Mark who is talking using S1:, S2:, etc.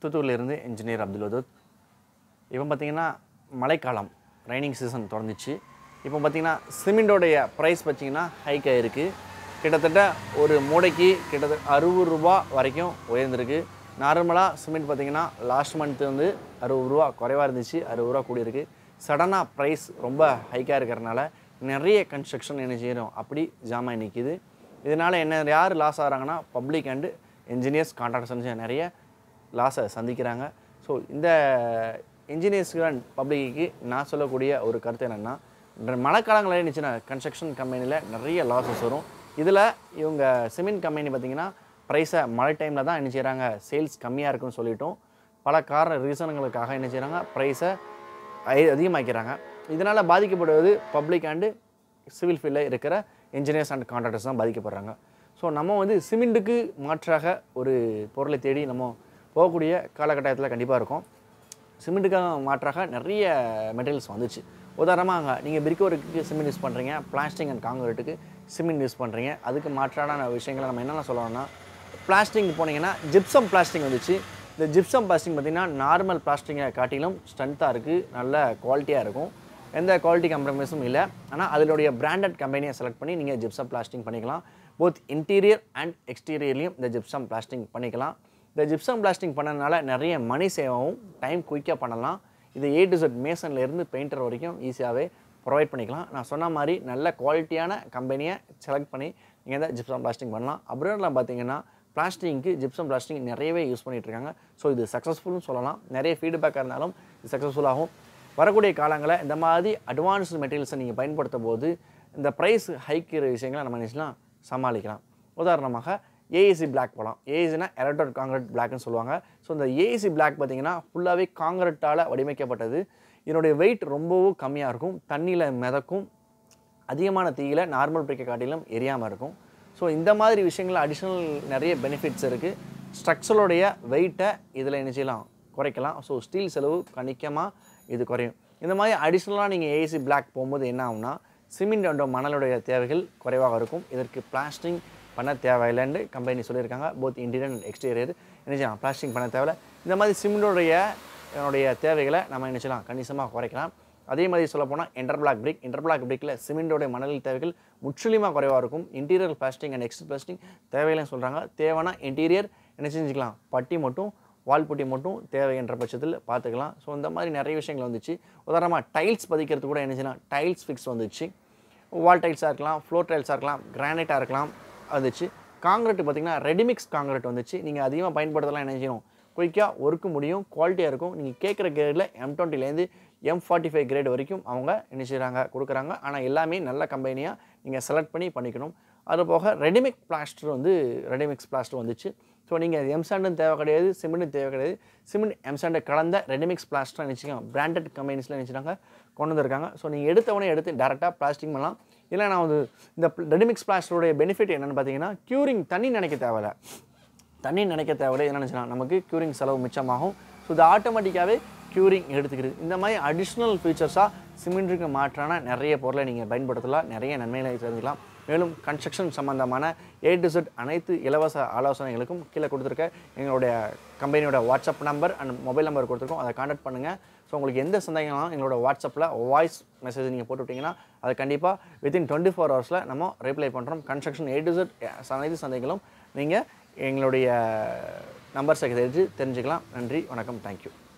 S1: தூத்துக்குடியிலேருந்து engineer Abdul வதூத் இப்போ பார்த்தீங்கன்னா மழைக்காலம் ரைனிங் சீசன் தொடர்ந்துச்சு இப்போ பார்த்தீங்கன்னா சிமெண்டோடைய ப்ரைஸ் பார்த்தீங்கன்னா ஹைக் ஆகிருக்கு கிட்டத்தட்ட ஒரு மூடைக்கு கிட்டத்தட்ட அறுபது ரூபா வரைக்கும் உயர்ந்திருக்கு நார்மலாக சிமெண்ட் பார்த்தீங்கன்னா லாஸ்ட் மந்த் வந்து அறுபது ரூபா குறைவாக இருந்துச்சு அறுபது ரூபா கூடியிருக்கு சடனாக ப்ரைஸ் ரொம்ப ஹைக்காக இருக்கிறனால நிறைய கன்ஸ்ட்ரக்ஷன் என்ன செய்யணும் அப்படி ஜாமான் நிற்கிது இதனால் என்ன யார் லாஸ் ஆகிறாங்கன்னா பப்ளிக் அண்டு இன்ஜினியர்ஸ் கான்ட்ராக்டர்ஸ் நிறைய லாஸை சந்திக்கிறாங்க ஸோ இந்த இன்ஜினியர்ஸ்க்கு அண்ட் பப்ளிக்கு நான் சொல்லக்கூடிய ஒரு கருத்து என்னென்னா மழைக்காலங்களில் இருந்துச்சுன்னா கன்ஸ்ட்ரக்ஷன் கம்பெனியில் நிறைய லாஸஸ் வரும் இதில் இவங்க சிமெண்ட் கம்பெனி பார்த்திங்கன்னா ப்ரைஸை மழை டைமில் தான் என்ன செய்கிறாங்க சேல்ஸ் கம்மியாக இருக்குன்னு சொல்லிட்டோம் பல காரண ரீசனுங்களுக்காக என்ன செய்கிறாங்க ப்ரைஸை அதிகமாக்கிறாங்க இதனால் பாதிக்கப்படுவது பப்ளிக் அண்டு சிவில் ஃபீல்டில் இருக்கிற இன்ஜினியர்ஸ் அண்ட் கான்ட்ராக்டர்ஸ் தான் பாதிக்கப்படுறாங்க ஸோ நம்ம வந்து சிமெண்ட்டுக்கு மாற்றாக ஒரு பொருளை தேடி நம்ம போகக்கூடிய காலகட்டத்தில் கண்டிப்பாக இருக்கும் சிமெண்ட்டுக்காக மாற்றாக நிறைய மெட்டீரியல்ஸ் வந்துச்சு உதாரணமாக நீங்கள் பிரிக் ஒர்க்குக்கு சிமெண்ட் யூஸ் பண்ணுறீங்க பிளாஸ்டிக் அண்ட் காங்கிரீட்டுக்கு சிமெண்ட் யூஸ் பண்ணுறீங்க அதுக்கு மாற்றான விஷயங்களை நம்ம என்னென்ன சொல்லணும்னா பிளாஸ்டிக் போனீங்கன்னா ஜிப்சம் பிளாஸ்டிக் வந்துச்சு இந்த ஜிப்சம் பிளாஸ்டிக் பார்த்திங்கன்னா நார்மல் பிளாஸ்டிக்கை காட்டிலும் ஸ்ட்ரென்த்தாக இருக்குது நல்ல குவாலிட்டியாக இருக்கும் எந்த குவாலிட்டி கம்ப்ரமைஸும் இல்லை ஆனால் அதனுடைய பிராண்டட் கம்பெனியை செலக்ட் பண்ணி நீங்கள் ஜிப்சம் பிளாஸ்டிக் பண்ணிக்கலாம் போத் இன்டீரியர் அண்ட் எக்ஸ்டீரியர்லையும் இந்த ஜிப்சம் பிளாஸ்டிக் பண்ணிக்கலாம் இந்த ஜிப்சம் பிளாஸ்டிங் பண்ணதுனால நிறைய மணி சேவாகவும் டைம் குயிக்காக பண்ணலாம் இது ஏ டு செட் மேசன்லேருந்து பெயிண்டர் வரைக்கும் ஈஸியாகவே ப்ரொவைட் பண்ணிக்கலாம் நான் சொன்ன மாதிரி நல்ல குவாலிட்டியான கம்பெனியை செலக்ட் பண்ணி நீங்கள் இந்த ஜிப்சம் பிளாஸ்டிங் பண்ணலாம் அப்ராட்லாம் பார்த்தீங்கன்னா பிளாஸ்டிங்க்கு ஜிப்சம் பிளாஸ்டிங் நிறையவே யூஸ் பண்ணிகிட்டு இருக்காங்க ஸோ இது சக்ஸஸ்ஃபுல்னு சொல்லலாம் நிறைய ஃபீட்பேக்காக இருந்தாலும் இது சக்ஸஸ்ஃபுல்லாகும் வரக்கூடிய காலங்களில் இந்த மாதிரி அட்வான்ஸ்டு மெட்டீரியல்ஸை நீங்கள் பயன்படுத்தும் போது இந்த ப்ரைஸ் ஹைக்கிற விஷயங்களை நம்ம நினச்சலாம் சமாளிக்கலாம் உதாரணமாக ஏஏசி பிளாக் போகலாம் ஏஏசினா எலக்ட்ரோட் காங்கிரட் பிளாக்னு சொல்லுவாங்க ஸோ இந்த ஏஏசி பிளாக் பார்த்தீங்கன்னா ஃபுல்லாகவே காங்கிரட்டால் வடிவமைக்கப்பட்டது இதனுடைய வெயிட் ரொம்பவும் கம்மியாக இருக்கும் தண்ணியில் மிதக்கும் அதிகமான தீயில நார்மல் பிரிக்கை காட்டிலும் எரியாமல் இருக்கும் ஸோ இந்த மாதிரி விஷயங்கள் அடிஷ்னல் நிறைய பெனிஃபிட்ஸ் இருக்குது ஸ்ட்ரக்சரோடைய வெயிட்டை இதில் என்ன செய்யலாம் குறைக்கலாம் ஸோ ஸ்டீல் செலவு கணிக்கமாக இது குறையும் இந்த மாதிரி அடிஷ்னலாக நீங்கள் ஏசி பிளாக் போகும்போது என்ன ஆகும்னா சிமெண்ட் அண்ட் மணலுடைய தேவைகள் குறைவாக இருக்கும் இதற்கு பிளாஸ்டிங் பண்ண தேவையில்லைன்னு கம்பெனி சொல்லியிருக்காங்க போத் இன்டீரியர் அண்ட் எக்ஸ்டீரியர் என்ன செய்யலாம் பிளாஸ்டிங் பண்ண தேவையில்ல இந்த மாதிரி சிமெண்டோடைய என்னுடைய தேவைகளை நம்ம என்ன செய்யலாம் கணிசமாக குறைக்கலாம் அதே மாதிரி சொல்ல போனால் இன்டர்பிளாக் பிரிக் இன்டர்பிளாக் பிரிக்கில் சிமெண்டோடைய மணல் தேவைகள் முற்றிலுமாக குறைவாக இருக்கும் இன்டீரியர் பிளாஸ்டிக் அண்ட் எக்ஸ்ட் பிளாஸ்டிக் தேவையில்லைன்னு சொல்கிறாங்க தேவைன்னா இன்டீரியர் என்ன செஞ்சுக்கலாம் பட்டி மட்டும் வால் புட்டி மட்டும் தேவை என்ற பட்சத்தில் பார்த்துக்கலாம் ஸோ இந்த மாதிரி நிறைய விஷயங்கள் வந்துச்சு உதாரணமாக டைல்ஸ் பதிக்கிறது கூட என்ன செய்யலாம் டைல்ஸ் ஃபிக்ஸ் வந்துச்சு வால் டைல்ஸாக இருக்கலாம் ஃப்ளோர் டைல்ஸாக இருக்கலாம் கிரானைட்டாக இருக்கலாம் வந்துச்சு காங்கிரீட் பார்த்திங்கன்னா ரெடிமிக்ஸ் காங்கிரீட் வந்துச்சு நீங்கள் அதிகமாக பயன்படுத்தலாம் என்ன செய்யணும் குயிக்காக ஒர்க்கு முடியும் குவாலிட்டியாக இருக்கும் நீங்கள் கேட்குற கிரேடில் எம் டுவெண்ட்டிலேருந்து எம் ஃபார்ட்டி ஃபைவ் கிரேட் வரைக்கும் அவங்க என்ன செய்கிறாங்க கொடுக்குறாங்க ஆனால் எல்லாமே நல்ல கம்பெனியாக நீங்கள் செலக்ட் பண்ணி பண்ணிக்கணும் அது போக ரெடிமிக் பிளாஸ்டர் வந்து ரெடிமிக்ஸ் பிளாஸ்டர் வந்துச்சு ஸோ நீங்கள் எம்சாண்டும் தேவை கிடையாது சிமெண்ட்டும் தேவை கிடையாது சிமெண்ட் எம்சாண்டை கலந்த ரெடிமிக்ஸ் பிளாஸ்டர் நினச்சிக்கோங்க பிராண்டட் கம்பெனிஸில் நினச்சிட்டாங்க கொண்டு வந்திருக்காங்க ஸோ நீங்கள் எடுத்தவொடனே எடுத்து டேரெக்டாக பிளாஸ்டிக் பண்ணலாம் இல்லை நான் வந்து இந்த ரெடிமிக்ஸ் பிளாஸ்டருடைய பெனிஃபிட் என்னென்னு பார்த்தீங்கன்னா க்யூரிங் தண்ணி நினைக்க தேவையில்ல தண்ணி நினைக்க தேவையில்லை என்ன நினச்சினா நமக்கு க்யூரிங் செலவு மிச்சமாகும் ஸோ இது ஆட்டோமேட்டிக்காகவே க்யூரிங் எடுத்துக்கிறது இந்த மாதிரி அடிஷ்னல் ஃபீச்சர்ஸாக சிமெண்ட்டுக்கு மாற்றான நிறைய பொருளை நீங்கள் பயன்படுத்தலாம் நிறைய நன்மைகளை தெரிஞ்சுக்கலாம் மேலும் கன்ஸ்ட்ரக்ஷன் சம்மந்தமான ஏ டு செட் அனைத்து இலவச ஆலோசனைகளுக்கும் கீழே கொடுத்துருக்க எங்களுடைய கம்பெனியோட WhatsApp number and mobile number கொடுத்துருக்கோம் அதை கான்டாக்ட் பண்ணுங்கள் ஸோ உங்களுக்கு எந்த சந்தேகம்னாலும் எங்களோட வாட்ஸ்அப்பில் வாய்ஸ் மெசேஜ் நீங்கள் போட்டு விட்டிங்கன்னா அது கண்டிப்பாக வித்தின் டுவெண்ட்டி ஃபோர் ஹவர்ஸில் நம்ம ரிப்ளை பண்ணுறோம் கன்ஸ்ட்ரக்ஷன் ஏ டு செட் அனைத்து சந்தேகங்களும் நீங்கள் எங்களுடைய நம்பர்ஸை தெரிஞ்சு தெரிஞ்சுக்கலாம் நன்றி வணக்கம் தேங்க்யூ